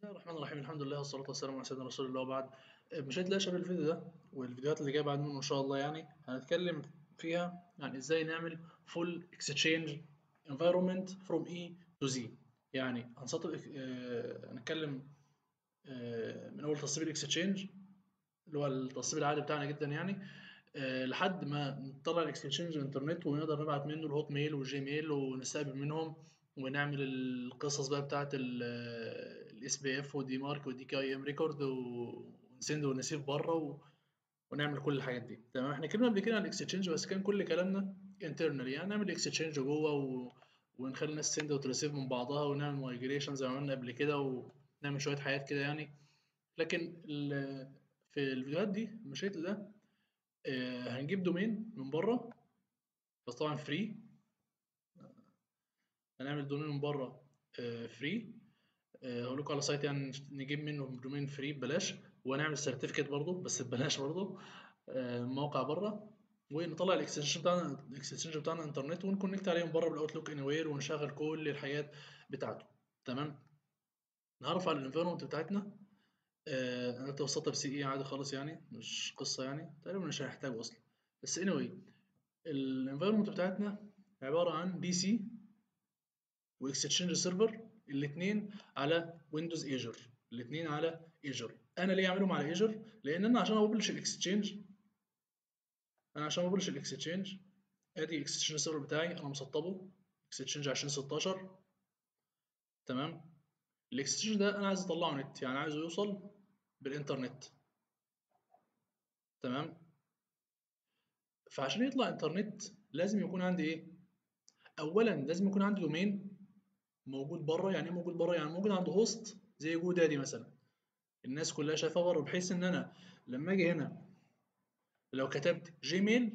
الله الرحمن الرحيم الحمد لله والصلاة والسلام على سيدنا رسول الله وبعد مش هتلاقي شبه الفيديو ده والفيديوهات اللي جايه بعد منه ان شاء الله يعني هنتكلم فيها عن ازاي نعمل full exchange environment from E to Z يعني هنسطب آه، هنتكلم آه، من اول تصميم الاكستشينج اللي هو التصميم العادي بتاعنا جدا يعني آه، لحد ما نطلع الاكستشينج الانترنت ونقدر نبعت منه الهوت ميل والجيميل ونستقبل منهم ونعمل القصص بقى بتاعت الاس بي اف ودي مارك ودي كي اي ام ريكورد ونسند ونسيف بره و... ونعمل كل الحاجات دي تمام احنا اتكلمنا قبل كده عن الاكستشينج بس كان كل كلامنا انترنال يعني نعمل اكستشينج جوه و... ونخلي الناس سند وتريسيف من بعضها ونعمل مايجريشن زي ما عملنا قبل كده ونعمل شويه حاجات كده يعني لكن ال... في الفيديوهات دي المشاكل ده آه، هنجيب دومين من بره بس طبعا فري هنعمل دومين من بره فري هقول لكم على سايت يعني نجيب منه دومين فري ببلاش وهنعمل سيرتيفيكت برضه بس ببلاش برضه آه، موقع بره ونطلع الاكستنشن بتاعنا الاكستنشن بتاعنا انترنت ونكونكت عليهم بره بالاوتلوك اني وير ونشغل كل الحاجات بتاعته تمام نعرف على الانفيرمنت بتاعتنا آه، انا توصلتها بسي اي عادي خالص يعني مش قصه يعني تقريبا مش هنحتاجه اصلا بس anyway الانفيرمنت بتاعتنا عباره عن بي سي واكستشينج سيرفر الاثنين على ويندوز ايجر الاثنين على ايجر انا ليه اعملهم على ايجر لان انا عشان ابلش الاكستشينج انا عشان ابلش الاكستشينج ادي الاكستشينج سيرفر بتاعي انا مسطبه اكستشينج 2016 تمام الاكستشينج ده انا عايز اطلعه نت يعني عايزه يوصل بالانترنت تمام فعشان يطلع انترنت لازم يكون عندي ايه اولا لازم يكون عندي دومين موجود بره يعني ايه موجود بره يعني موجود عند هوست زي جو دادي مثلا الناس كلها شايفاه بره بحيث ان انا لما اجي هنا لو كتبت جيميل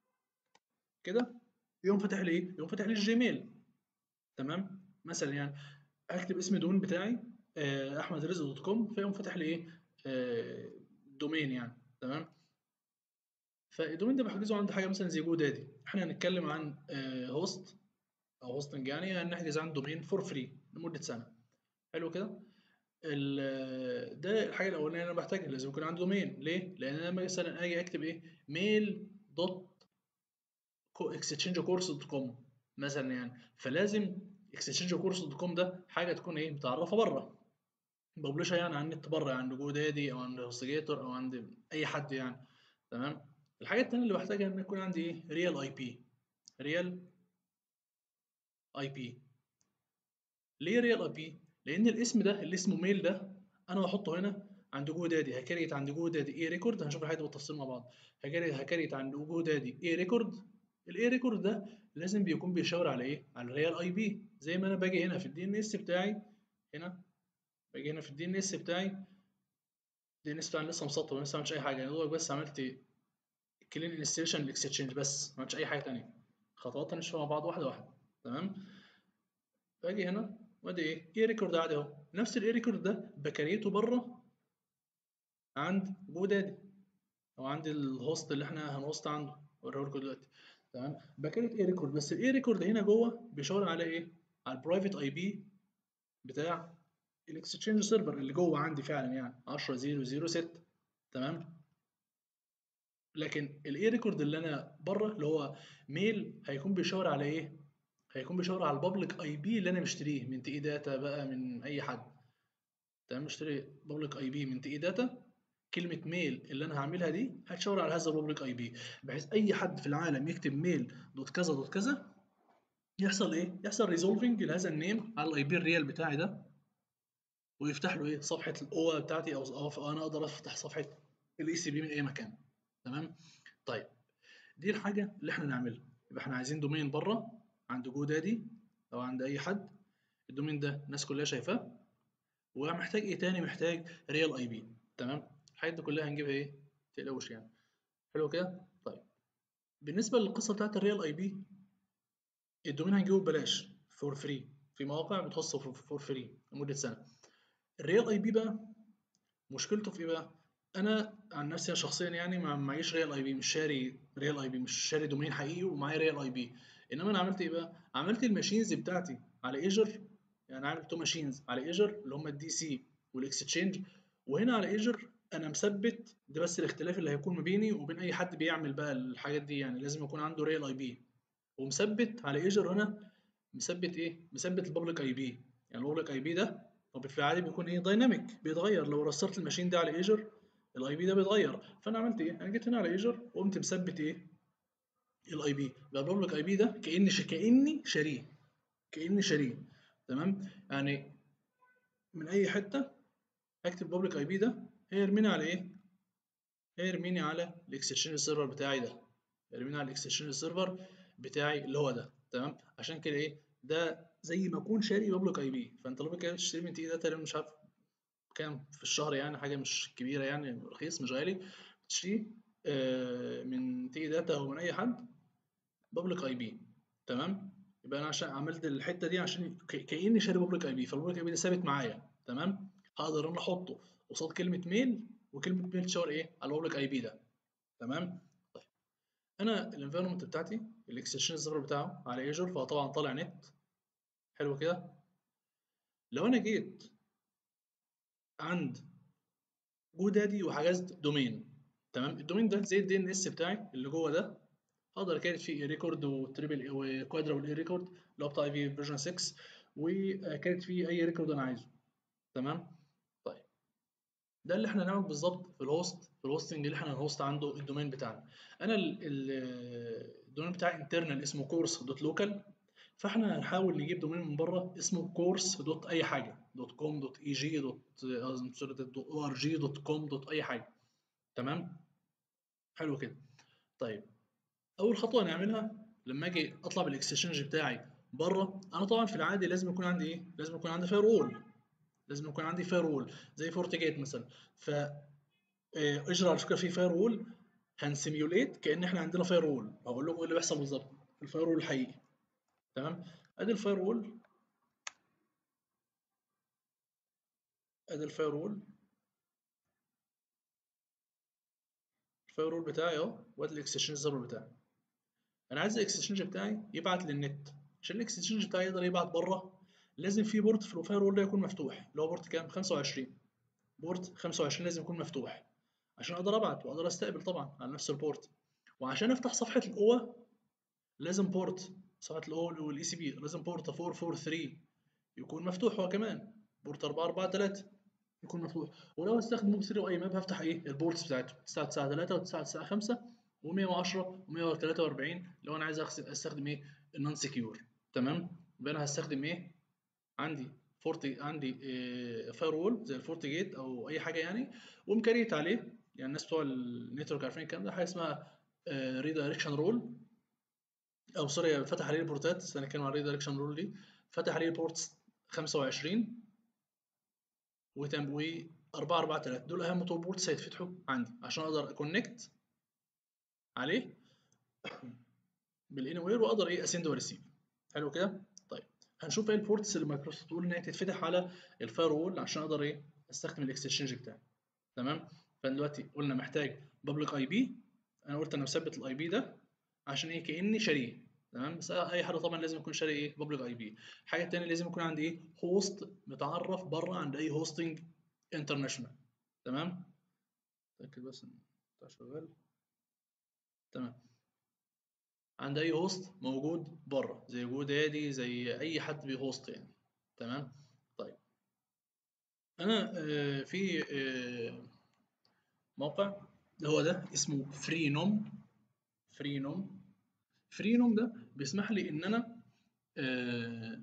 كده يقوم فاتح لي ايه يقوم فاتح لي الجيميل تمام مثلا يعني اكتب اسم الدومين بتاعي آه، احمد رزق دوت كوم فيقوم فاتح لي ايه آه، دومين يعني تمام فالدومين ده بحجزه عند حاجه مثلا زي جو دادي احنا هنتكلم عن هوست او هوستنج يعني هنحجز عن دومين فور فري لمده سنه حلو كده ال- ده الحاجه الاولانيه اللي انا بحتاجها لازم يكون عندي دومين ليه لان انا مثلا اجي اكتب ايه ميل دوت اكستشينج كورس دوت كوم مثلا يعني فلازم اكستشينج كورس دوت كوم ده حاجه تكون ايه متعرفه بره ببلشها يعني على النت بره عند جو دادي او عند هوستجيتور او عند اي حد يعني تمام الحاجه التانيه اللي بحتاجها ان يكون عندي ايه ريال اي بي ريال اي بي ليه ريال اي بي لان الاسم ده اللي اسمه ميل ده انا هحطه هنا عند جو دادي هكريت عند جو دادي اي ريكورد هنشوف الحاجات دي بالتفصيل مع بعض هكريت هكريت عند جو دادي اي ريكورد الاي ريكورد ده لازم بيكون بيشاور على ايه على الريال اي بي زي ما انا باجي هنا في الدي ان اس بتاعي هنا باجي هنا في الدي ان اس بتاعي الدي ان اس بتاعي لسه مسطب لسه ما عملتش اي حاجه يا دوبك بس عملت كلين انستليشن الاكستشينج بس ما عملتش اي حاجه تانيه خطوات هنشوفها مع بعض واحده واحده تمام باجي هنا وادي ايه اي ريكورد عادي اهو نفس الاي ريكورد ده بكريته بره عند جو دادي او عند الهوست اللي احنا هنهوست عنده اوريه لكم دلوقتي تمام بكريت اي ريكورد بس الاي ريكورد هنا جوه بيشاور على ايه على البرايفت اي بي بتاع الاكستشينج سيرفر اللي جوه عندي فعلا يعني 10006 تمام لكن الاي ريكورد اللي انا بره اللي هو ميل هيكون بيشاور على ايه هيكون بيشاور على البابليك اي بي اللي انا مشتريه من تي داتا بقى من اي حد تمام مشتري بابليك اي بي من تي داتا كلمة ميل اللي انا هعملها دي هتشاور على هذا البابليك اي بي بحيث اي حد في العالم يكتب ميل دوت كذا دوت كذا يحصل ايه؟ يحصل ريزولفنج لهذا النيم على الاي بي الريال بتاعي ده ويفتح له ايه؟ صفحة الاو بتاعتي او أو انا اقدر افتح صفحة الاي سي بي من اي مكان تمام؟ طيب دي الحاجة اللي احنا نعملها يبقى احنا عايزين دومين بره عند جو دادي او عند اي حد الدومين ده الناس كلها شايفاه ومحتاج ايه تاني محتاج ريال اي بي تمام الحاجات دي كلها هنجيبها ايه متقلقوش يعني حلو كده طيب بالنسبه للقصه بتاعت الريال اي بي الدومين هنجيبه ببلاش فور فري في مواقع بتوصل فور فري لمده سنه الريال اي بي بقى مشكلته في ايه بقى انا عن نفسي شخصيا يعني ما معيش ريال اي بي مش شاري ريال اي بي مش شاري دومين حقيقي ومعايا ريال اي بي انما انا عملت ايه بقى عملت الماشينز بتاعتي على ايجر يعني عامل تو ماشينز على ايجر اللي هم الدي سي والاكستشينج وهنا على ايجر انا مثبت ده بس الاختلاف اللي هيكون ما بيني وبين اي حد بيعمل بقى الحاجات دي يعني لازم يكون عنده ريال اي بي ومثبت على ايجر هنا مثبت ايه مثبت البابليك اي بي يعني البابليك اي بي ده طب في العادي بيكون ايه دايناميك بيتغير لو رسترت الماشين ده على ايجر الاي بي ده بيتغير فانا عملت ايه انا جيت هنا على ايجر وقمت مثبت ايه الاي بي يبقى البابليك اي بي ده كاني ش... كاني شاريه كاني شاريه تمام يعني من اي حته هكتب بابليك اي بي ده هيرميني على ايه هيرميني على الاكستشينج سيرفر بتاعي ده هيرميني على الاكستشينج سيرفر بتاعي اللي هو ده تمام عشان كده ايه ده زي ما اكون شاري بابليك اي بي فانت لو كده تشتري من تي ده تقريبا مش عارف كام في الشهر يعني حاجه مش كبيره يعني رخيص مش غالي تشتري آه من تي داتا او من اي حد بابليك اي بي تمام يبقى انا عشان عملت الحته دي عشان كاني شاري بابليك اي بي فالبابليك اي بي ده ثابت معايا تمام هقدر انا احطه قصاد كلمه ميل وكلمه ميل تشاور ايه على البابليك اي بي ده تمام طيب انا الانفيرمنت بتاعتي الاكستنشن سيرفر بتاعه على ايجور فهو طبعا طالع نت حلو كده لو انا جيت عند جو دادي وحجزت دومين تمام الدومين ده زي الدي ان اس بتاعي اللي جوه ده اقدر اكريت فيه ريكورد وتريبل وكوادرابل اي ريكورد اللي هو بتاع اي في فيرجن 6 وكريت فيه اي ريكورد انا عايزه تمام طيب ده اللي احنا هنعمله بالظبط في الهوست في الهوستنج اللي احنا هنهوست عنده الدومين بتاعنا انا الدومين بتاعي انترنال اسمه كورس دوت لوكال فاحنا هنحاول نجيب دومين من بره اسمه كورس دوت اي حاجه دوت كوم دوت اي جي دوت دوت او ار جي دوت كوم دوت اي حاجه تمام حلو كده طيب اول خطوه هنعملها لما اجي اطلع بالاكستشينج بتاعي بره انا طبعا في العادي لازم يكون عندي ايه لازم يكون عندي فاير وول لازم يكون عندي فاير وول زي فورتيجيت مثلا ف اجرى على فكره في فاير وول هنسيميوليت كان احنا عندنا فاير وول هقول لكم ايه اللي بيحصل بالظبط الفاير وول الحقيقي تمام ادي الفاير وول ادي الفاير وول الفاير وول بتاعي اهو وادي الاكستشينج سيرفر بتاعي انا عايز الاكستشينج بتاعي يبعت للنت عشان الاكستشينج بتاعي يقدر يبعت بره لازم في بورت في الفاير وول ده يكون مفتوح اللي هو بورت كام 25 بورت 25 لازم يكون مفتوح عشان اقدر ابعت واقدر استقبل طبعا على نفس البورت وعشان افتح صفحه القوه لازم بورت صفحه الاو والاي سي بي لازم بورت 443 يكون مفتوح هو كمان بورت 443 يكون مفتوح ولو استخدم موب 3 واي ماب هفتح ايه البورتس بتاعته 993 و995 و110 و143 لو انا عايز استخدم ايه النون سكيور تمام يبقى انا هستخدم ايه عندي فورتي عندي إيه فاير وول زي الفورتي جيت او اي حاجه يعني ومكريت عليه يعني الناس بتوع النتورك عارفين الكلام ده حاجه اسمها ريدايركشن رول او سوري فتح عليه البورتات انا كان على الريدايركشن رول دي فتح عليه البورتس 25 و 4 4 3 دول اهم تو بورتس هيتفتحوا عندي عشان اقدر اكونكت عليه بالاني وير واقدر ايه اسند وريسيف حلو كده طيب هنشوف ايه البورتس اللي مايكروسوفت تقول ان هي تتفتح على الفاير وول عشان اقدر ايه استخدم الاكستشينج بتاعي تمام فانا دلوقتي قلنا محتاج بابليك اي بي انا قلت انا مثبت الاي بي ده عشان ايه كاني شاريه تمام بس اي حد طبعا لازم يكون شاري ايه بابليك اي بي الحاجه الثانيه لازم يكون عندي ايه هوست متعرف بره عند اي هوستنج انترناشونال تمام اتاكد بس ان بتاع شغال تمام عند اي هوست موجود بره زي جو دادي زي اي حد بيهوست يعني تمام طيب انا آه في آه موقع اللي هو ده اسمه فرينوم فرينوم فرينوم ده بيسمح لي ان انا آه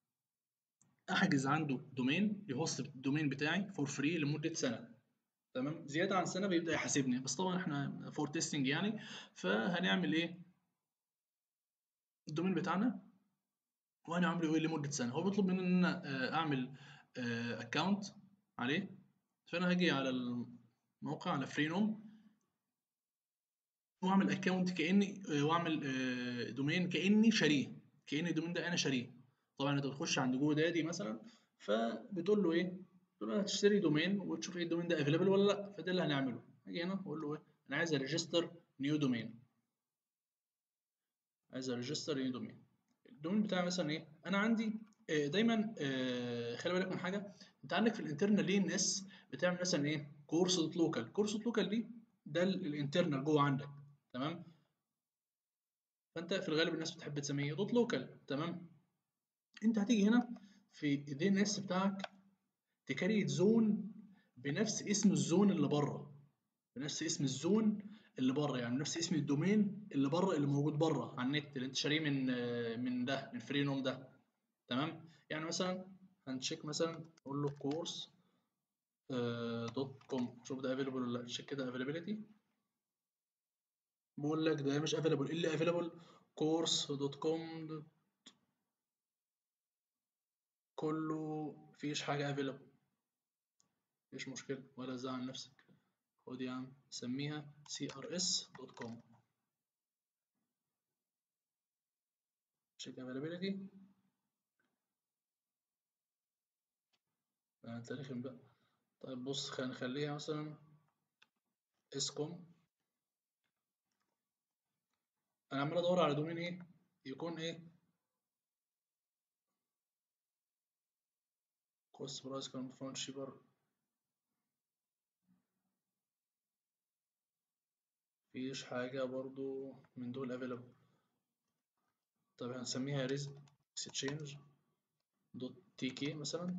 احجز عنده دومين يهوست الدومين بتاعي فور فري لمده سنه تمام زياده عن سنه بيبدا يحاسبني بس طبعا احنا فور تيستنج يعني فهنعمل ايه الدومين بتاعنا وهنعمله ايه لمده سنه هو بيطلب مني ان انا اعمل اكونت عليه فانا هاجي على الموقع على فرينوم واعمل اكونت كاني واعمل دومين كاني شاريه كان الدومين ده انا شاريه طبعا انت بتخش عند جو دادي مثلا فبتقول له ايه تقول له هتشتري دومين وتشوف ايه الدومين ده افيلبل ولا لا فده اللي هنعمله هاجي هنا اقول له ايه انا عايز اريجستر نيو دومين عايز اريجستر نيو دومين الدومين بتاعي مثلا ايه انا عندي دايما خلي بالك من حاجه انت عندك في الانترنال ليه الناس بتعمل مثلا ايه كورس دوت لوكال كورس دوت لوكال دي ده الانترنال جوه عندك تمام فانت في الغالب الناس بتحب تسميه دوت لوكال تمام انت هتيجي هنا في الدي ان اس بتاعك تكريت زون بنفس اسم الزون اللي بره بنفس اسم الزون اللي بره يعني نفس اسم الدومين اللي بره اللي موجود بره على النت اللي انت شاريه من من ده من فرينوم ده تمام يعني مثلا هنشيك مثلا نقول له كورس دوت كوم شوف ده افيلبل ولا لا تشيك كده افيلابيلتي بقول لك ده مش افيلبل ايه اللي افيلبل كورس دوت كوم كله مفيش حاجه افيلبل مفيش مشكله ولا تزعل نفسك خد يا عم سميها crs.com check availability انت رخم بقى طيب بص هنخليها مثلا اسكم انا عمال ادور على دومين ايه يكون ايه cost price can found cheaper مفيش حاجة برضو من دول available طب هنسميها ريز exchange دوت تي كي مثلا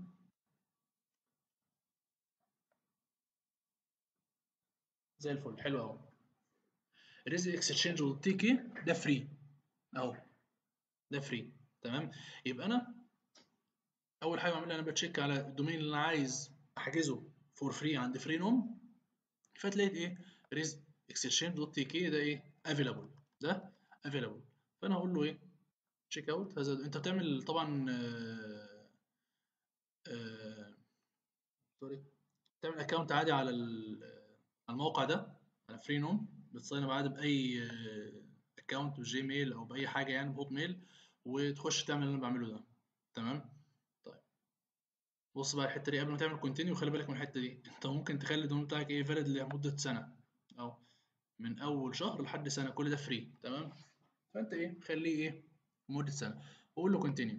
زي الفل حلو اهو ريز اكسشينج دوت تي كي ده فري اهو ده فري تمام يبقى انا اول حاجه بعملها انا بتشيك على الدومين اللي انا عايز احجزه فور فري عند فري نوم فتلاقيت ايه ريز اكسشينج دوت تي كي ده ايه افيلابل ده افيلابل فانا هقول له ايه تشيك اوت هذا انت بتعمل طبعا آه آه سوري بتعمل اكونت عادي على الموقع ده على فري نوم بتصين عادي باي اكونت بجيميل او باي حاجه يعني بهوت ميل وتخش تعمل اللي انا بعمله ده تمام طيب بص بقى الحته دي قبل ما تعمل كونتينيو خلي بالك من الحته دي انت ممكن تخلي الدومين بتاعك ايه فاليد لمده سنه او من اول شهر لحد سنه كل ده فري تمام فانت ايه خليه ايه لمده سنه وقول له كونتينيو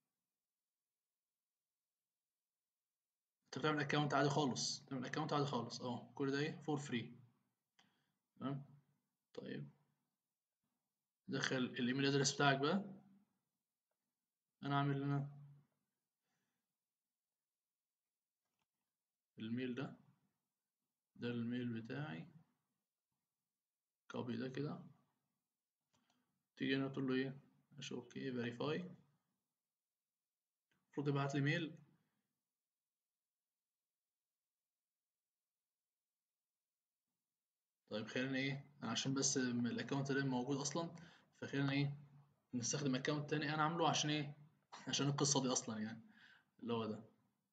انت بتعمل اكونت عادي خالص بتعمل اكونت عادي خالص اهو كل ده ايه فور فري تمام طيب دخل الايميل ادرس بتاعك بقى انا اعمل هنا الميل ده ده الميل بتاعي كوبي ده كده تيجي هنا تقول له ايه اشوف اوكي فيريفاي المفروض يبعت لي ميل طيب خلينا ايه عشان بس الاكونت ده موجود اصلا فخلينا ايه نستخدم اكونت تاني انا عامله عشان ايه عشان القصه دي اصلا يعني اللي هو ده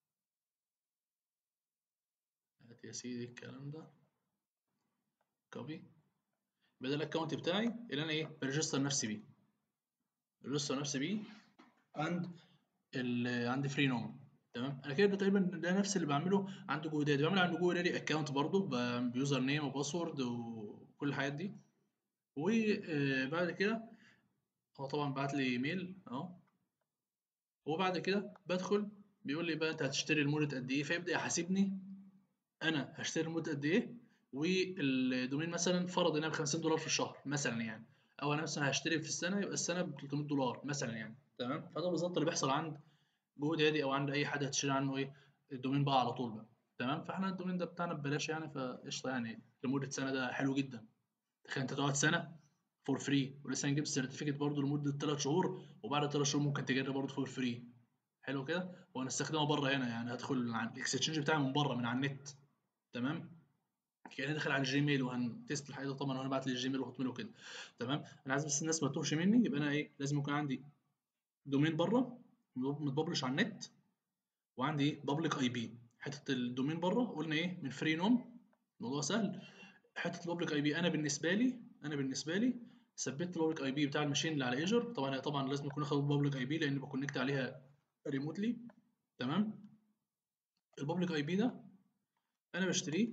هات يا سيدي الكلام ده كوبي بدل الاكونت بتاعي اللي انا ايه بريجستر نفسي بيه بريجستر نفسي بيه عند ال عند فري نوم تمام انا كده تقريبا ده نفس اللي بعمله عند جوجل دادي بعمل عند جوجل دادي اكونت برضه بيوزر نيم وباسورد وكل الحاجات دي وبعد كده هو طبعا بعت لي ايميل اهو وبعد كده بدخل بيقول لي بقى انت هتشتري لمده قد ايه فيبدا يحاسبني انا هشتري لمده قد ايه والدومين مثلا فرض انها ب 50 دولار في الشهر مثلا يعني او انا مثلا هشتري في السنه يبقى السنه ب 300 دولار مثلا يعني تمام فده بالظبط اللي بيحصل عند جهد هادي او عند اي حد هتشتري عنه ايه الدومين بقى على طول بقى تمام فاحنا الدومين ده بتاعنا ببلاش يعني فقشطه يعني لمده سنه ده حلو جدا تخيل انت تقعد سنه فور فري ولسه هنجيب السيرتيفيكت برضه لمده 3 شهور وبعد 3 شهور ممكن تجرب برضه فور فري حلو كده وهنستخدمها بره هنا يعني هدخل على الاكستشينج بتاعي من بره من على النت تمام كأني داخل على الجيميل وهنتست الحاجه ده طبعا وانا بعت للجيميل وهوت ميل وكده تمام انا عايز بس الناس ما تتوهش مني يبقى انا ايه لازم يكون عندي دومين بره متببلش على النت وعندي ايه بابليك اي بي حته الدومين بره قلنا ايه من فري نوم الموضوع سهل حته البابليك اي بي انا بالنسبه لي انا بالنسبه لي ثبت البابليك اي بي بتاع الماشين اللي على ايجر طبعا طبعا لازم يكون اخد البابليك اي بي لان بكونكت عليها ريموتلي تمام البابليك اي بي ده انا بشتريه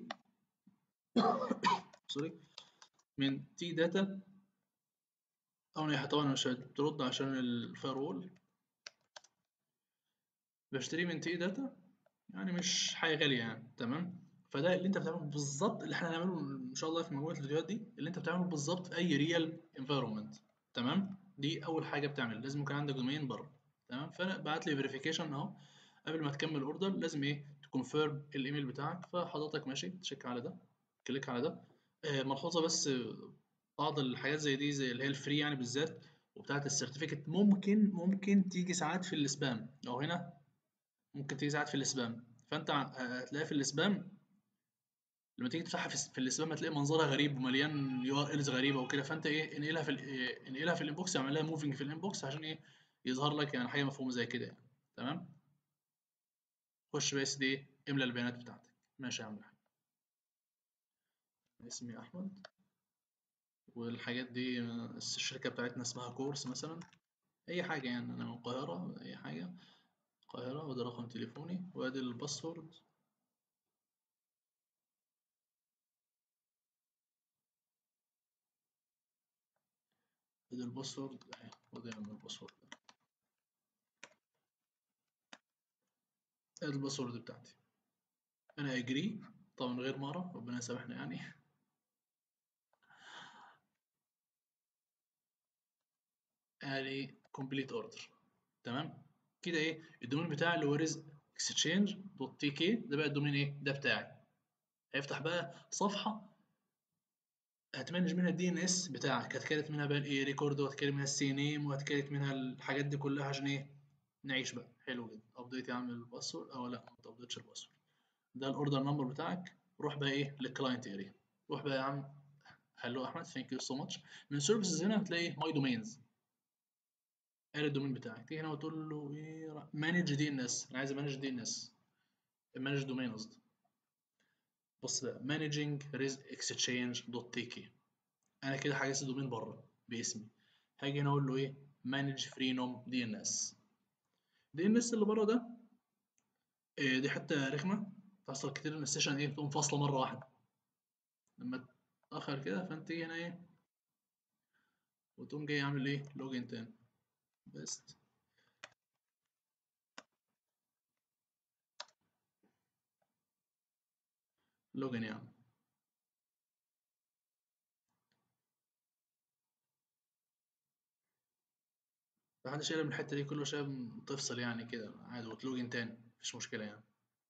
سوري من تي داتا او طبعا مش هترد عشان الفاير وول بشتريه من تي داتا يعني مش حاجه غاليه يعني تمام فده اللي انت بتعمله بالظبط اللي احنا هنعمله ان شاء الله في مجموعه الفيديوهات دي اللي انت بتعمله بالظبط في اي ريال انفايرمنت تمام دي اول حاجه بتعمل لازم يكون عندك دومين بره تمام فانا بعت لي فيريفيكيشن اهو قبل ما تكمل اوردر لازم ايه تكونفيرم الايميل بتاعك فحضرتك ماشي تشيك على ده كليك على ده آه ملحوظه بس بعض الحاجات زي دي زي اللي هي الفري يعني بالذات وبتاعه السيرتيفيكت ممكن ممكن تيجي ساعات في السبام او هنا ممكن تيجي ساعات في السبام فانت هتلاقيها في السبام لما تيجي تفتحها في, في السبام هتلاقي منظرها غريب ومليان يو ار الز غريبه وكده فانت ايه انقلها في إيه انقلها في الانبوكس اعمل لها موفنج في الانبوكس عشان ايه يظهر لك يعني حاجه مفهومه زي كده يعني تمام خش بس دي املى البيانات بتاعتك ماشي يا عم الحاج اسمي احمد والحاجات دي الشركه بتاعتنا اسمها كورس مثلا اي حاجه يعني انا من القاهره اي حاجه القاهره وده رقم تليفوني وادي الباسورد ادي الباسورد اهي وده يعمل الباسورد ادي الباسورد بتاعتي انا اجري طبعا غير مرة ربنا يسامحنا يعني ادي كومبليت اوردر تمام كده ايه الدومين بتاعي اللي هو رزق اكسشينج دوت تي كي ده بقى الدومين ايه ده بتاعي هيفتح بقى صفحه هتمانج منها الدي ان اس بتاعك هتكريت منها بقى الايه ريكورد وهتكريت منها السي نيم وهتكريت منها الحاجات دي كلها عشان ايه نعيش بقى حلو جدا ابديت يا عم الباسورد او لا ما تابديتش الباسورد ده الاوردر نمبر بتاعك روح بقى ايه للكلاينت اريا روح بقى يا عم هلو احمد ثانك يو سو ماتش من سيرفيسز هنا هتلاقي ماي دومينز ادي الدومين بتاعك تيجي هنا وتقول له ايه مانج دي ان اس انا عايز مانج دي ان اس مانج دومين قصدي بص بقى مانجنج ريز اكسشينج دوت تي كي انا كده حاجز الدومين بره باسمي هاجي هنا اقول له ايه مانج فري نوم دي ان اس دي ان اس اللي بره ده إيه دي حته رخمه تحصل كتير ان السيشن ايه تقوم فاصله مره واحده لما تاخر كده فانت تيجي هنا ايه وتقوم جاي عامل ايه لوجين تاني بس لوجين يعني محدش يقلب من الحتة دي كله شايف تفصل يعني كده عادي وتلوجن تاني مفيش مشكلة يعني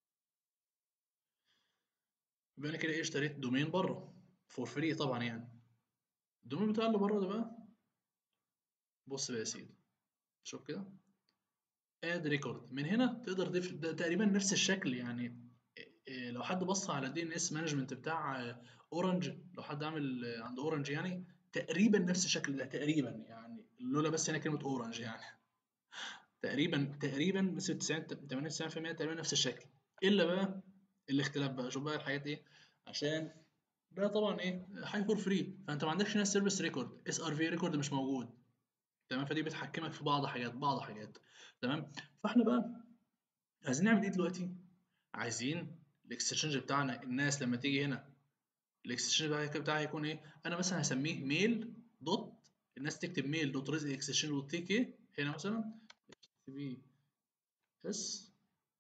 يبقى أنا كده إيه اشتريت دومين بره فور فري طبعا يعني الدومين بتاع اللي بره ده بقى بص بقى يا سيدي شوف كده اد ريكورد من هنا تقدر تضيف ده تقريبا نفس الشكل يعني لو حد بص على الدي ان اس مانجمنت بتاع اورنج لو حد عامل عند اورنج يعني تقريبا نفس الشكل ده تقريبا يعني لولا بس هنا كلمه اورنج يعني تقريبا تقريبا بس 90 98% تقريبا نفس الشكل الا بقى الاختلاف بقى شوف بقى الحاجات ايه عشان ده طبعا ايه حاجه فور فري فانت ما عندكش هنا سيرفيس ريكورد اس ار في ريكورد مش موجود تمام فدي بتحكمك في بعض حاجات بعض حاجات تمام فاحنا بقى عايزين نعمل ايه دلوقتي عايزين الاكستشينج بتاعنا الناس لما تيجي هنا الاكستشينج بتاعي هيكون ايه انا مثلا هسميه ميل دوت الناس تكتب ميل دوت ريز اكستشينج دوت تي كي هنا مثلا بي اس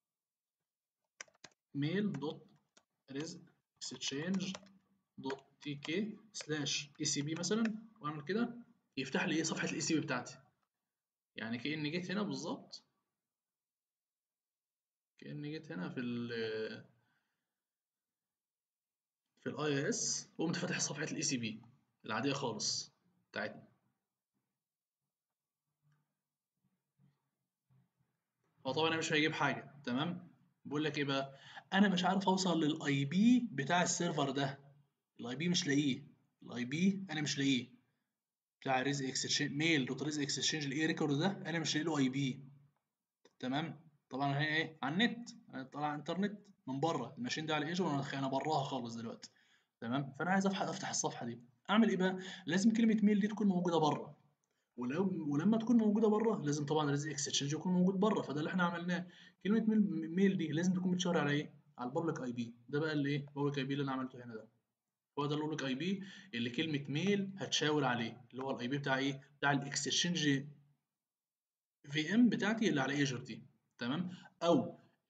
ميل دوت ريز اكستشينج دوت تي كي سلاش اي سي بي مثلا واعمل كده يفتح لي ايه صفحه الاي سي بي بتاعتي يعني كاني جيت هنا بالظبط كاني جيت هنا في ال في الاي اس وقمت فاتح صفحه الاي سي بي العاديه خالص بتاعتنا هو طبعا مش هيجيب حاجه تمام بقول لك ايه بقى انا مش عارف اوصل للاي بي بتاع السيرفر ده الاي بي مش لاقيه الاي بي انا مش لاقيه بتاع ريز اكسشينج ميل دوت ريز اكسشينج الاي ريكورد ده انا مش لاقي له اي بي تمام طبعا هي ايه على النت طالع على الانترنت من بره الماشين دي على ايجو وانا انا براها خالص دلوقتي تمام فانا عايز افتح افتح الصفحه دي اعمل ايه بقى لازم كلمه ميل دي تكون موجوده بره ولو ولما تكون موجوده بره لازم طبعا ريز اكسشينج يكون موجود بره فده اللي احنا عملناه كلمه ميل, ميل دي لازم تكون متشاره على ايه على البابليك اي بي ده بقى اللي ايه البابليك اي بي اللي انا عملته هنا ده هو ده البابليك اي بي اللي كلمه ميل هتشاور عليه اللي هو الاي بي بتاع ايه بتاع الاكسشينج في ام بتاعتي اللي على ايجر دي تمام او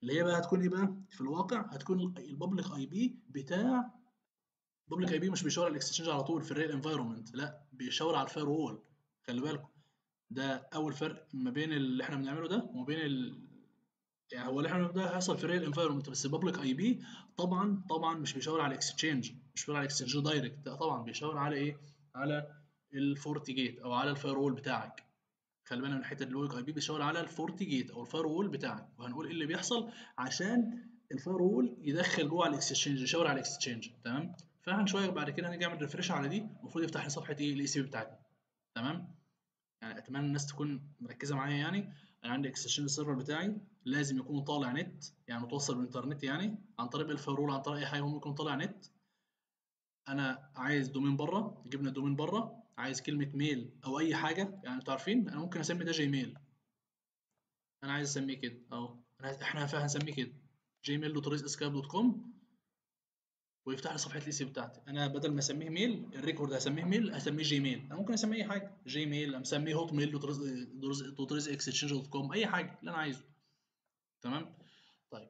اللي هي بقى هتكون ايه بقى في الواقع هتكون البابليك اي بي بتاع البابليك اي بي مش بيشاور على الاكستشينج على طول في الريل انفايرمنت لا بيشاور على الفاير وول خلي بالكم ده اول فرق ما بين اللي احنا بنعمله ده وما بين ال... يعني هو اللي احنا بنعمله ده هيحصل في الريل انفايرمنت بس البابليك اي بي طبعا طبعا مش بيشاور على الاكستشينج مش بيشاور على الاكستشينج دايركت لا طبعا بيشاور على ايه على الفورتي جيت او على الفاير وول بتاعك خلي بالنا من الحته اللي اي بي بيشاور على الفورتي جيت او الفاير وول بتاعك وهنقول ايه اللي بيحصل عشان الفاير وول يدخل جوه على الاكستشينج يشاور على الاكستشينج تمام فاحنا شويه بعد كده هنيجي نعمل ريفرش على دي المفروض يفتح لي صفحه ايه الاي سي بي بتاعتنا تمام يعني اتمنى الناس تكون مركزه معايا يعني انا عندي اكستشينج سيرفر بتاعي لازم يكون طالع نت يعني متوصل بالانترنت يعني عن طريق الفايرول عن طريق اي حاجه هم يكون طالع نت انا عايز دومين بره جبنا الدومين بره عايز كلمه ميل او اي حاجه يعني انتوا عارفين انا ممكن اسمي ده جيميل انا عايز اسميه كده اهو انا احنا هنسميه كده جيميل دوت ريز اسكاب دوت كوم ويفتح لي صفحه الاي سي بتاعتي انا بدل ما اسميه ميل الريكورد هسميه ميل هسميه جيميل انا ممكن اسميه اي حاجه جيميل مسميه هوت ميل دوت ريز اكستشينج دوت كوم اي حاجه اللي انا عايزه تمام طيب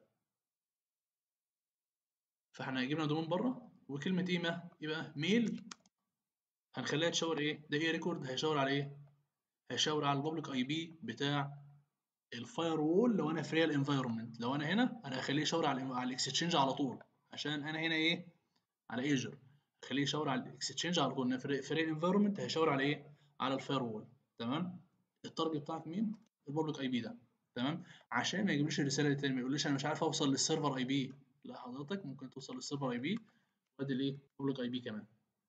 فاحنا جبنا دومين بره وكلمه ايه ما يبقى ميل هنخليها تشاور ايه ده ايه ريكورد هيشاور على ايه هيشاور على البابليك اي بي بتاع الفاير وول لو انا في ريال انفايرمنت لو انا هنا انا هخليه يشاور على على الاكستشينج على طول عشان انا هنا ايه على ايجر هخليه يشاور على الاكستشينج على طول في ريال انفايرمنت هيشاور على ايه على الفاير وول تمام التارجت بتاعك مين البابليك اي بي ده تمام عشان ما يجيبليش الرساله دي تاني ما يقوليش انا مش عارف اوصل للسيرفر اي بي لا حضرتك ممكن توصل للسيرفر اي بي وادي الايه بابليك اي بي كمان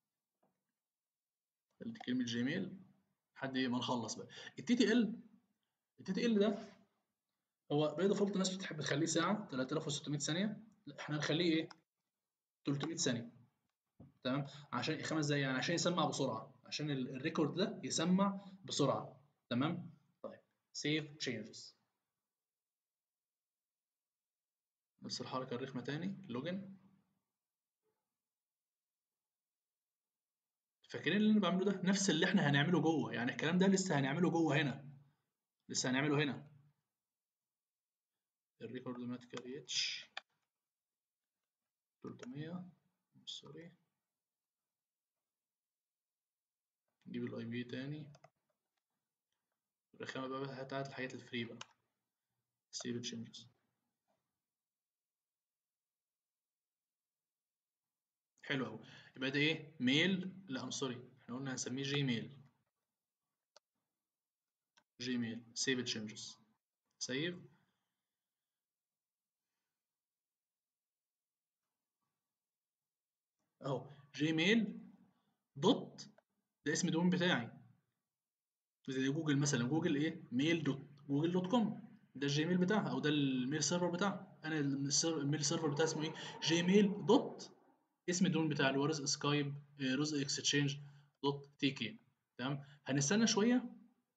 كلمه جيميل لحد ايه ما نخلص بقى التي تي ال التي تي ال ده هو باي ديفولت الناس بتحب تخليه ساعه 3600 ثانيه لا احنا هنخليه ايه 300 ثانيه تمام عشان خمس دقايق يعني عشان يسمع بسرعه عشان الريكورد ده يسمع بسرعه تمام طيب سيف تشينجز نفس الحركه الرخمه تاني لوجن فاكرين اللي انا بعمله ده نفس اللي احنا هنعمله جوه يعني الكلام ده لسه هنعمله جوه هنا لسه هنعمله هنا الريكورد ما تكريتش 300 سوري نجيب الاي بي تاني الرخامة بقى بتاعت الحاجات الفري بقى سيف تشينجز حلو قوي يبقى ده ايه ميل لا ام سوري احنا قلنا هنسميه جيميل جيميل سيف تشينجز سيف اهو جيميل دوت ده اسم الدومين بتاعي زي جوجل مثلا جوجل ايه ميل دوت جوجل دوت كوم ده الجيميل بتاعها او ده الميل سيرفر بتاعها انا الميل سيرفر بتاعي اسمه ايه جيميل دوت اسم الدومين بتاع اللي هو رزق سكايب رزق اكستشينج دوت تي كي تمام هنستنى شويه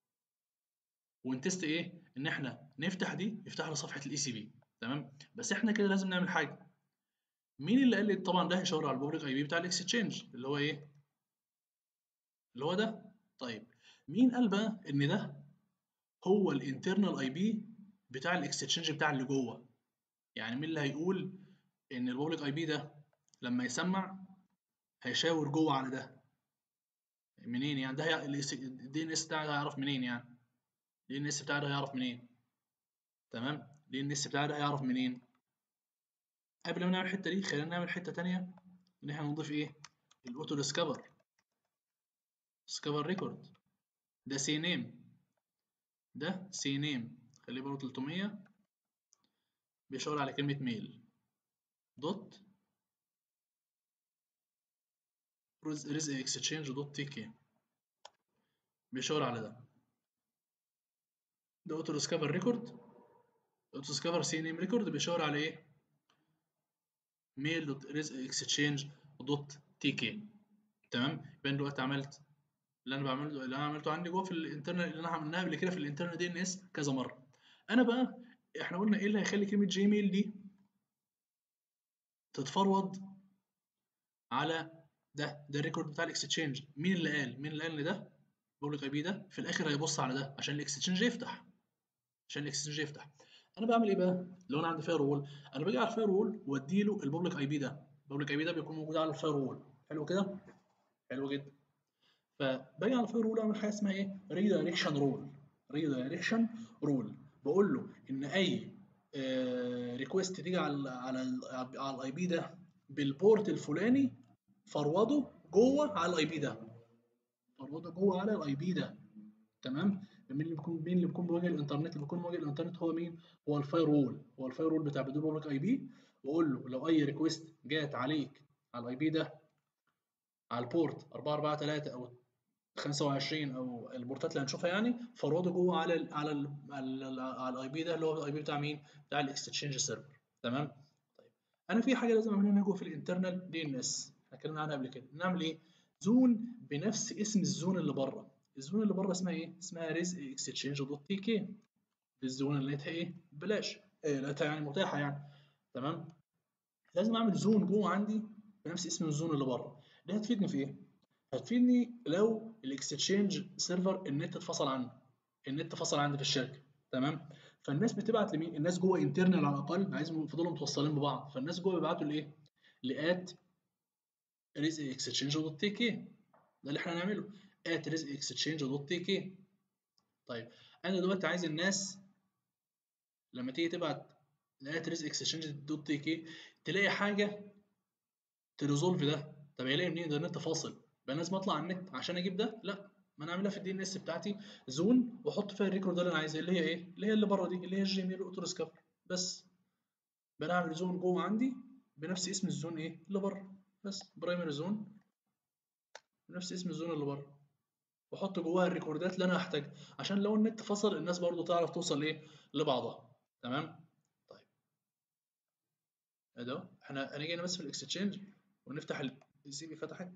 ونتست ايه ان احنا نفتح دي يفتح لنا صفحه الاي سي بي تمام بس احنا كده لازم نعمل حاجه مين اللي قال لي طبعا ده هيشاور على البابليك اي بي بتاع الاكستشينج اللي هو ايه اللي هو ده طيب مين قال بقى ان ده هو الانترنال اي بي بتاع الاكستشينج بتاع اللي جوه يعني مين اللي هيقول ان البابليك اي بي ده لما يسمع هيشاور جوه على ده منين يعني ده الدي ان اس بتاعي ده هيعرف منين يعني الدي ان اس بتاعي ده هيعرف منين تمام الدي ان اس بتاعي ده هيعرف منين قبل ما نعمل الحته دي خلينا نعمل حته تانية ان احنا نضيف ايه الاوتو ديسكفر ديسكفر ريكورد ده سي نيم ده سي نيم خليه برضه 300 بيشاور على كلمه ميل دوت رزق اكستشينج دوت تي كي بيشاور على ده ده اوتو ديسكفر ريكورد اوتو ديسكفر سي نيم ريكورد بيشاور على ايه ميل دوت رزق اكستشينج دوت تي كي تمام يبقى انا دلوقتي عملت اللي انا بعمله اللي انا عملته عندي جوه في الانترنال اللي انا عملناها قبل كده في الانترنال دي ان اس كذا مره انا بقى احنا قلنا ايه اللي هيخلي كلمه جيميل دي تتفرود على ده ده الريكورد بتاع الاكستشينج مين اللي قال مين اللي قال ان ده بابليك اي بي ده في الاخر هيبص على ده عشان الاكستشينج يفتح عشان الاكستشينج يفتح انا بعمل ايه بقى لو انا عندي فاير وول انا باجي على الفاير وول وادي له البابليك اي بي ده البابليك اي بي ده بيكون موجود على الفاير وول حلو كده حلو جدا فباجي على الفاير وول اعمل حاجه اسمها ايه ريدايركشن رول ريدايركشن رول بقول له ان اي ريكوست تيجي على على ال على الاي بي ده بالبورت الفلاني فروده جوه على الاي بي ده فروده جوه على الاي بي ده تمام مين اللي بيكون مين اللي بيكون بيواجه الانترنت اللي بيكون بيواجه الانترنت هو مين هو الفاير وول هو الفاير وول بتاع بدون بابليك اي بي واقول له لو اي ريكوست جات عليك على الاي بي ده على البورت 443 او 25 او البورتات اللي هنشوفها يعني فروده جوه على ال على ال على الاي بي ده اللي هو الاي بي بتاع مين بتاع الاكستشينج سيرفر تمام طيب انا في حاجه لازم اعملها جوه في الانترنال دي ان اس اتكلمنا عنها قبل كده نعمل ايه زون بنفس اسم الزون اللي بره الزون اللي بره اسمها ايه اسمها ريز اكستشينج دوت تي كي الزون اللي لقيتها ايه بلاش إيه لقيتها يعني متاحه يعني تمام لازم اعمل زون جوه عندي بنفس اسم الزون اللي بره دي هتفيدني في ايه هتفيدني لو الاكستشينج سيرفر النت اتفصل عنه النت فصل عندي في الشركه تمام فالناس بتبعت لمين الناس جوه انترنال على الاقل عايزهم يفضلوا متوصلين ببعض فالناس جوه بيبعتوا لايه لات ريز اكستشينج دوت تي كي ده اللي احنا هنعمله ات ريز اكستشينج دوت تي كي طيب انا دلوقتي عايز الناس لما تيجي تبعت لات ريز اكستشينج دوت تي كي تلاقي حاجه تريزولف ده طب هيلاقي منين ده النت فاصل يبقى لازم اطلع على النت عشان اجيب ده لا ما انا اعملها في الدي ان اس بتاعتي زون واحط فيها الريكورد اللي انا عايزها اللي هي ايه اللي هي اللي بره دي اللي هي الجيميل اوتو ديسكفر بس بنعمل زون جوه عندي بنفس اسم الزون ايه اللي بره بس برايمري زون بنفس اسم الزون اللي بره واحط جواها الريكوردات اللي انا هحتاجها عشان لو النت فصل الناس برضو تعرف توصل ايه لبعضها تمام طيب ادي احنا هنيجي هنا بس في الاكستشينج ونفتح السي بي فتحت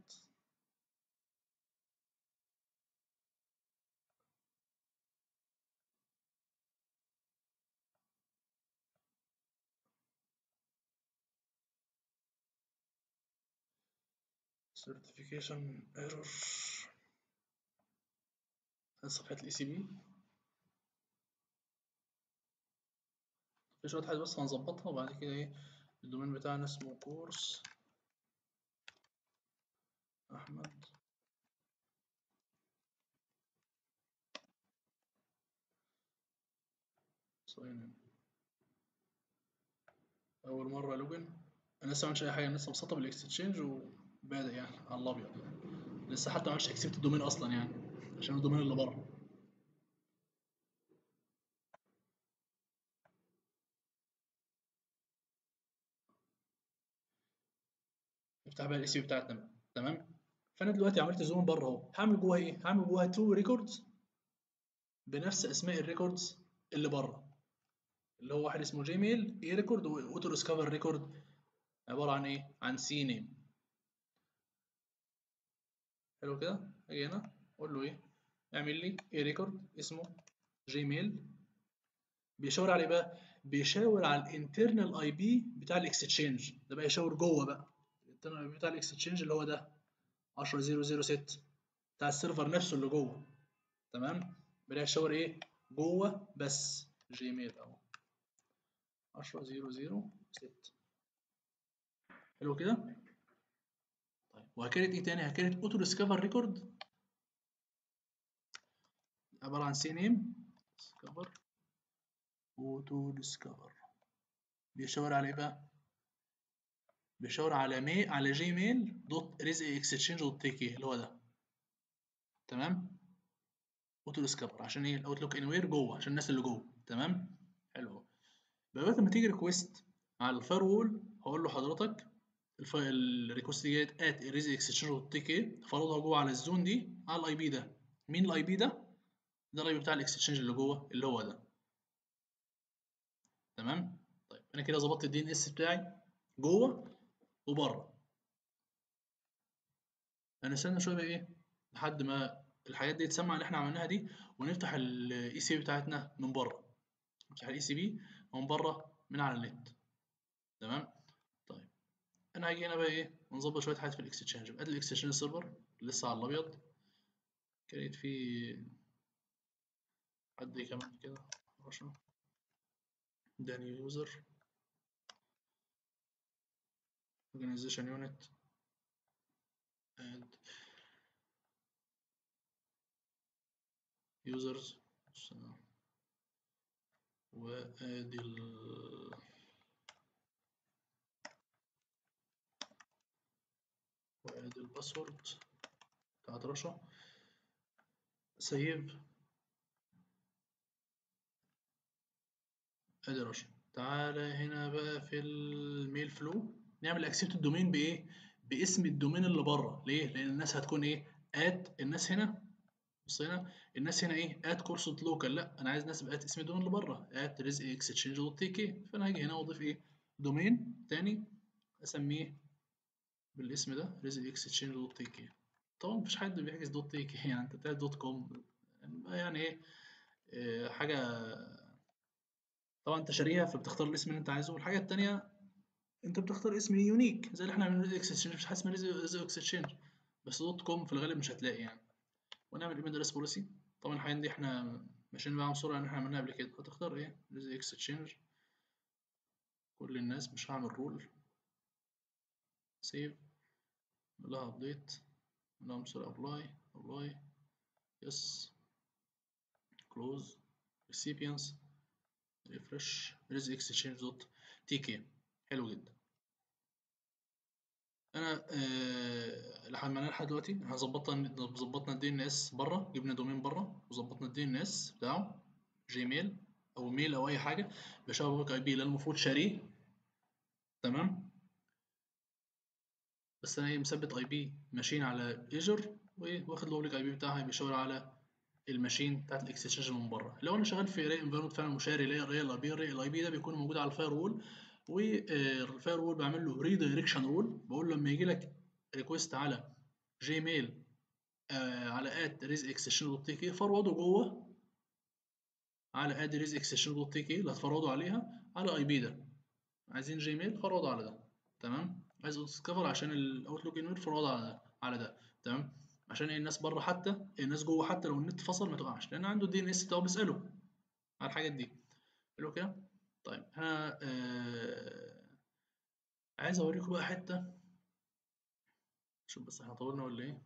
certification error صفحة الاي سي بي في شوية حاجات بس هنظبطها وبعد كده ايه الدومين بتاعنا اسمه كورس أحمد صين أول مرة لوجن أنا لسه معملش أي حاجة أنا لسه مسطب الإكستشينج وبادئ يعني على الأبيض لسه حتى معملش أكسبت الدومين أصلا يعني عشان الدومين اللي بره نفتح بقى الاي سي بتاعتنا تمام فانا دلوقتي عملت زوم بره اهو هعمل جواها ايه هعمل جواها تو ريكوردز بنفس اسماء الريكوردز اللي بره اللي هو واحد اسمه جيميل اي ريكورد واوتو ديسكفر ريكورد عباره عن ايه عن سي نيم حلو كده اجي هنا اقول له ايه اعمل لي اي ريكورد اسمه جيميل بيشاور على ايه بقى بيشاور على الانترنال اي بي بتاع الاكستشينج ده بقى يشاور جوه بقى الانترنال اي بي بتاع الاكستشينج اللي هو ده 10006 بتاع السيرفر نفسه اللي جوه تمام بلاقي يشاور ايه جوه بس جيميل اهو 10006 حلو كده طيب وهكرت ايه تاني هكرت اوتو ديسكفر ريكورد عباره عن سي نيم ديسكفر اوتو ديسكفر بيشاور على ايه بقى بيشاور على مي على جيميل دوت ريز اكستشينج دوت تي كي اللي هو ده تمام اوتو ديسكفر عشان ايه الاوتلوك اني وير جوه عشان الناس اللي جوه تمام حلو بقى لما تيجي ريكويست على الفاير وول هقول له حضرتك الريكوست دي جت ات ريز اكستشينج دوت تي كي فرضها جوه على الزون دي على الاي بي ده مين الاي بي ده ده الاي بي بتاع الاكستشينج اللي جوه اللي هو ده تمام طيب انا كده ظبطت الدي ان اس بتاعي جوه وبره هنستنى شويه بقى ايه لحد ما الحاجات دي تسمع اللي احنا عملناها دي ونفتح الاي سي بي بتاعتنا من بره نفتح الاي سي بي من بره من على النت تمام طيب انا هاجي هنا بقى ايه ونظبط شويه حاجات في الاكستشينج ادي الاكستشينج سيرفر لسه على الابيض كانت في حد كمان كده 10 ده new user organization unit add users وادي ال وادي الباسورد بتاعت رشا سيف ادي رشا تعالى هنا بقى في الميل فلو نعمل اكسبت الدومين بايه باسم الدومين اللي بره ليه لان الناس هتكون ايه ات الناس هنا بص هنا الناس هنا ايه ات كورس لوكال لا انا عايز ناس بقت اسم الدومين اللي بره ات ريز اكستشينج دوت تي كي فانا هاجي هنا واضيف ايه دومين تاني اسميه بالاسم ده ريز اكستشينج دوت تي كي طبعا مفيش حد بيحجز دوت تي كي يعني انت بتاعت دوت كوم يعني ايه إيه حاجه طبعا انت شاريها فبتختار الاسم اللي انت عايزه والحاجه التانيه انت بتختار اسم يونيك زي اللي احنا عاملينه ريز اكستشينج مش حاجه اسمها ريز اكستشينج بس دوت كوم في الغالب مش هتلاقي يعني ونعمل ايميل ادرس بوليسي طبعا الحاجات دي احنا ماشيين معاها بسرعه ان احنا عملناها قبل كده هتختار ايه ريز اكستشينج كل الناس مش هعمل رول سيف لها ابديت لها بسرعه ابلاي ابلاي يس كلوز recipients ريفرش ريز اكستشينج دوت تي كي حلو جدا انا آه لحد ما لحد دلوقتي احنا ظبطنا ظبطنا الدي ان اس بره جبنا دومين بره وظبطنا الدي ان اس بتاعه جيميل او ميل او اي حاجه بشبه بوك اي بي اللي المفروض شاريه تمام بس انا ايه مثبت اي بي ماشين على ايجر واخد البابليك اي بي بتاعها بيشاور على الماشين بتاعت الاكستشينج من بره لو انا شغال في انفيرمنت فعلا مشاري ليا ريال اي بي الاي بي ده بيكون موجود على الفاير وول والفاير وول بعمل له ريدايركشن رول بقول له لما يجي لك ريكويست على جيميل آه على ات ريز اكستشن دوت تي كي فرودوا جوه على اد ريز اكستشن دوت تي كي اللي هتفرضوا عليها على اي بي ده عايزين جيميل فرضوا على ده تمام عايز ديسكفر عشان الاوتلوك انوير فرضوا على ده على ده تمام عشان الناس بره حتى الناس جوه حتى لو النت فصل ما تقعش لان عنده الدي ان اس بتاعه بيساله على الحاجات دي حلو كده طيب انا آه عايز اوريكم بقى حته شوف بس احنا طولنا ولا ايه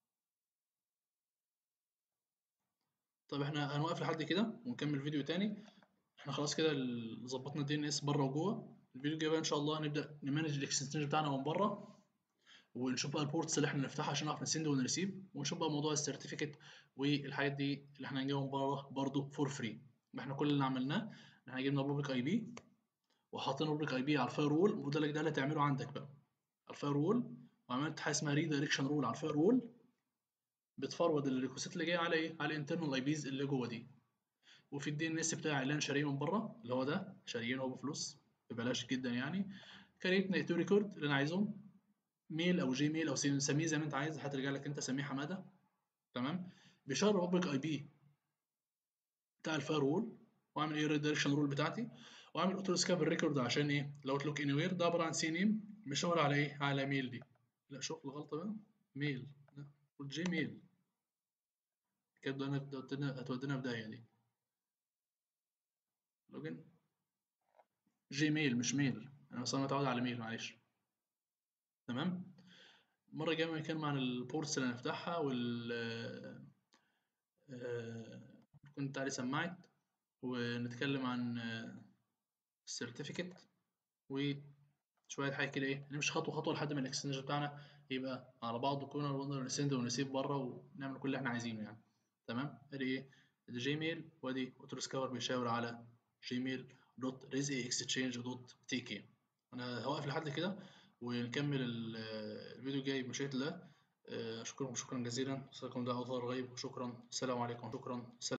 طيب احنا هنوقف لحد كده ونكمل فيديو تاني احنا خلاص كده ظبطنا الدي ان اس بره وجوه الفيديو الجاي بقى ان شاء الله هنبدا نمانج الاكستنشن بتاعنا من بره ونشوف بقى البورتس اللي احنا نفتحها عشان نعرف نسند ونريسيف ونشوف بقى موضوع السيرتيفيكت والحاجات دي اللي احنا هنجيبها من بره برضه فور فري احنا كل اللي عملناه ان احنا جبنا بابليك اي بي وحاطين بابليك اي بي على الفاير وول وده اللي ده اللي هتعمله عندك بقى على الفاير وول وعملت حاجه اسمها ريدايركشن رول على الفاير وول بتفرود الريكوست اللي جايه على ايه على الانترنال اي بيز اللي جوه دي وفي الدي ان اس بتاعي اللي انا شاريه من بره اللي هو ده شاريينه بفلوس ببلاش جدا يعني كريت تو ريكورد اللي انا عايزهم ميل او جيميل او سميه زي ما انت عايز هترجع لك انت سميه حماده تمام بشار بابليك اي بي بتاع الفاير وول واعمل ايه ريدايركشن رول بتاعتي واعمل اوتو سكاب الريكورد عشان ايه لو تلوك اني وير ده عباره عن سي نيم مشاور على ايه على ميل دي لا شوف الغلطه بقى ميل لا جيميل كده هتودينا هتودينا في داهيه دي لوجن جيميل مش ميل انا اصلا متعود على ميل معلش تمام المره الجايه بنتكلم عن البورتس اللي هنفتحها وال كنت عليه سماعه ونتكلم عن السيرتيفيكت وشويه حاجه كده ايه نمشي خطوه خطوه لحد ما الاكستنج بتاعنا يبقى على بعضه كلنا نقدر نسند ونسيب بره ونعمل كل اللي احنا عايزينه يعني تمام ادي ايه ادي جيميل وادي اوتو ديسكفر بيشاور على جيميل دوت ريز اكستشينج دوت تي كي انا هوقف لحد كده ونكمل الفيديو الجاي بمشيئة الله اشكركم شكرا جزيلا جزاكم الله خير غيب وشكرا السلام عليكم شكرا